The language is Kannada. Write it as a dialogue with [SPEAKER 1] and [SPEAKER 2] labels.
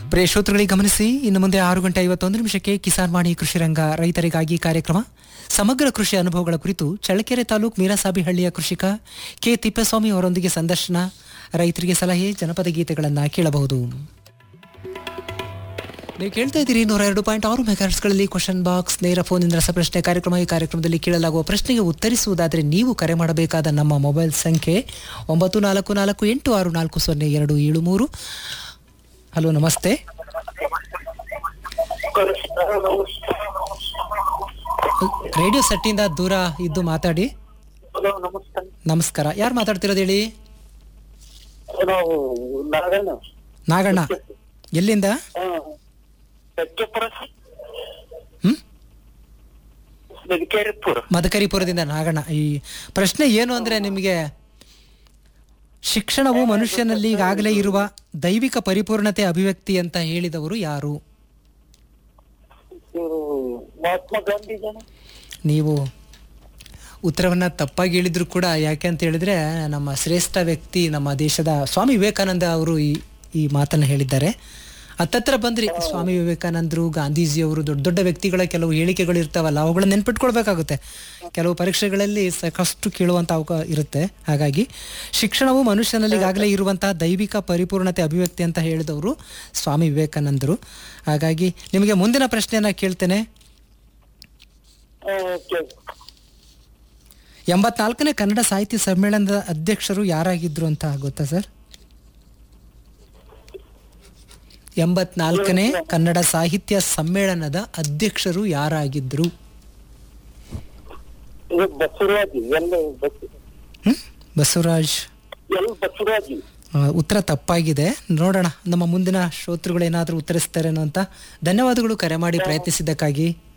[SPEAKER 1] ಪ್ರಿಯ ಶ್ರೋತೃಗಳಿಗೆ ಗಮನಿಸಿ ಇನ್ನು ಮುಂದೆ ಆರು ಗಂಟೆ ಐವತ್ತೊಂದು ನಿಮಿಷಕ್ಕೆ ಕಿಸಾನ್ ವಾಣಿ ಕೃಷಿ ರಂಗ ರೈತರಿಗಾಗಿ ಕಾರ್ಯಕ್ರಮ ಸಮಗ್ರ ಕೃಷಿ ಅನುಭವಗಳ ಕುರಿತು ಚಳ್ಳಕೆರೆ ತಾಲೂಕು ಮೀರಸಾಬಿಹಳ್ಳಿಯ ಕೃಷಿಕ ಕೆ ತಿಪ್ಪೇಸ್ವಾಮಿ ಅವರೊಂದಿಗೆ ಸಂದರ್ಶನ ರೈತರಿಗೆ ಸಲಹೆ ಜನಪದ ಗೀತೆಗಳನ್ನು ಕೇಳಬಹುದು ನೀವು ಕೇಳ್ತಾ ಇದ್ದೀರಿ ನೂರ ಎರಡು ಪಾಯಿಂಟ್ ಆರು ಮೆಗಾಟ್ಸ್ಗಳಲ್ಲಿ ಕ್ವಶನ್ ಬಾಕ್ಸ್ ನೇರ ಫೋನಿಂದ ರಸಪ್ರಶ್ನೆ ಕಾರ್ಯಕ್ರಮ ಈ ಕಾರ್ಯಕ್ರಮದಲ್ಲಿ ಕೇಳಲಾಗುವ ಪ್ರಶ್ನೆಗೆ ಉತ್ತರಿಸುವುದಾದರೆ ನೀವು ಕರೆ ಮಾಡಬೇಕಾದ ನಮ್ಮ ಮೊಬೈಲ್ ಸಂಖ್ಯೆ ಒಂಬತ್ತು ನಾಲ್ಕು ನಾಲ್ಕು ಎಂಟು ಆರು ನಾಲ್ಕು ಸೊನ್ನೆ ಎರಡು ಏಳು ಮೂರು ಹಲೋ ನಮಸ್ತೆ ರೇಡಿಯೋ ಸೆಟ್ಟಿಂದ ದೂರ ಇದ್ದು ಮಾತಾಡಿ
[SPEAKER 2] ಹಲೋ ನಮಸ್ತೆ
[SPEAKER 1] ನಮಸ್ಕಾರ ಯಾರು ಮಾತಾಡ್ತಿರೋದು ಹೇಳಿ
[SPEAKER 2] ನಾವು ನಾಗಣ್ಣ
[SPEAKER 1] ನಾಗಣ್ಣ ಎಲ್ಲಿಂದ
[SPEAKER 2] ಸತ್ಯಪುರ
[SPEAKER 1] ಹ್ಮ್
[SPEAKER 2] ಮೆದಿಕೇರಿಪುರ
[SPEAKER 1] ಮದಕರಿಪುರದಿಂದ ನಾಗಣ್ಣ ಈ ಪ್ರಶ್ನೆ ಏನು ಅಂದ್ರೆ ನಿಮಗೆ ಶಿಕ್ಷಣವು ಮನುಷ್ಯನಲ್ಲಿ ಈಗಾಗಲೇ ಇರುವ ದೈವಿಕ ಪರಿಪೂರ್ಣತೆ ಅಭಿವ್ಯಕ್ತಿ ಅಂತ ಹೇಳಿದವರು ಯಾರು
[SPEAKER 2] ಇವರು ಮಹಾತ್ಮ ಗಾಂಧಿ ಜನ
[SPEAKER 1] ನೀವು ಉತ್ತರವನ್ನ ತಪ್ಪಾಗಿ ಹೇಳಿದ್ರು ಕೂಡ ಯಾಕೆ ಅಂತ ಹೇಳಿದ್ರೆ ನಮ್ಮ ಶ್ರೇಷ್ಠ ವ್ಯಕ್ತಿ ನಮ್ಮ ದೇಶದ ಸ್ವಾಮಿ ವಿವೇಕಾನಂದ ಅವರು ಈ ಈ ಮಾತನ್ನ ಹೇಳಿದ್ದಾರೆ ಹತ್ತತ್ರ ಬಂದ್ರಿ ಸ್ವಾಮಿ ವಿವೇಕಾನಂದರು ಗಾಂಧೀಜಿಯವರು ದೊಡ್ಡ ದೊಡ್ಡ ವ್ಯಕ್ತಿಗಳ ಕೆಲವು ಹೇಳಿಕೆಗಳು ಇರ್ತಾವಲ್ಲ ಅವುಗಳನ್ನ ನೆನ್ಪಿಟ್ಕೊಳ್ಬೇಕಾಗುತ್ತೆ ಕೆಲವು ಪರೀಕ್ಷೆಗಳಲ್ಲಿ ಸಾಕಷ್ಟು ಕೇಳುವಂತ ಅವಕಾಶ ಇರುತ್ತೆ ಹಾಗಾಗಿ ಶಿಕ್ಷಣವು ಮನುಷ್ಯನಲ್ಲಿ ಈಗಾಗಲೇ ಇರುವಂತಹ ದೈವಿಕ ಪರಿಪೂರ್ಣತೆ ಅಭಿವ್ಯಕ್ತಿ ಅಂತ ಹೇಳಿದವರು ಸ್ವಾಮಿ ವಿವೇಕಾನಂದರು ಹಾಗಾಗಿ ನಿಮಗೆ ಮುಂದಿನ ಪ್ರಶ್ನೆಯನ್ನ ಕೇಳ್ತೇನೆ
[SPEAKER 2] ಓಕೆ
[SPEAKER 1] ಎಂಬತ್ನಾಲ್ಕನೇ ಕನ್ನಡ ಸಾಹಿತ್ಯ ಸಮ್ಮೇಳನದ ಅಧ್ಯಕ್ಷರು ಯಾರಾಗಿದ್ರು ಅಂತ ಗೊತ್ತಾ ಸರ್ ಎಂಬತ್ನಾಲ್ಕನೇ ಕನ್ನಡ ಸಾಹಿತ್ಯ ಸಮ್ಮೇಳನದ ಅಧ್ಯಕ್ಷರು ಯಾರಾಗಿದ್ರು
[SPEAKER 2] ಇದು ಬಸವರಾಜ್ ಎಲ್ಲ ಬಸ್
[SPEAKER 1] ಹ್ಮ್? ಬಸವರಾಜ್
[SPEAKER 2] ಎಲ್ ಬಸವರಾಜ್
[SPEAKER 1] ಆ, ಉತ್ತರ ತಪ್ಪಾಗಿದೆ ನೋಡೋಣ ನಮ್ಮ ಮುಂದಿನ ಶ್ರೋತೃಗಳು ಏನಾದರೂ ಉತ್ತರಿಸ್ತಾರೇನೋ ಅಂತ ಧನ್ಯವಾದಗಳು ಕರೆ ಮಾಡಿ ಪ್ರಯತ್ನಿಸಿದ್ದಕ್ಕಾಗಿ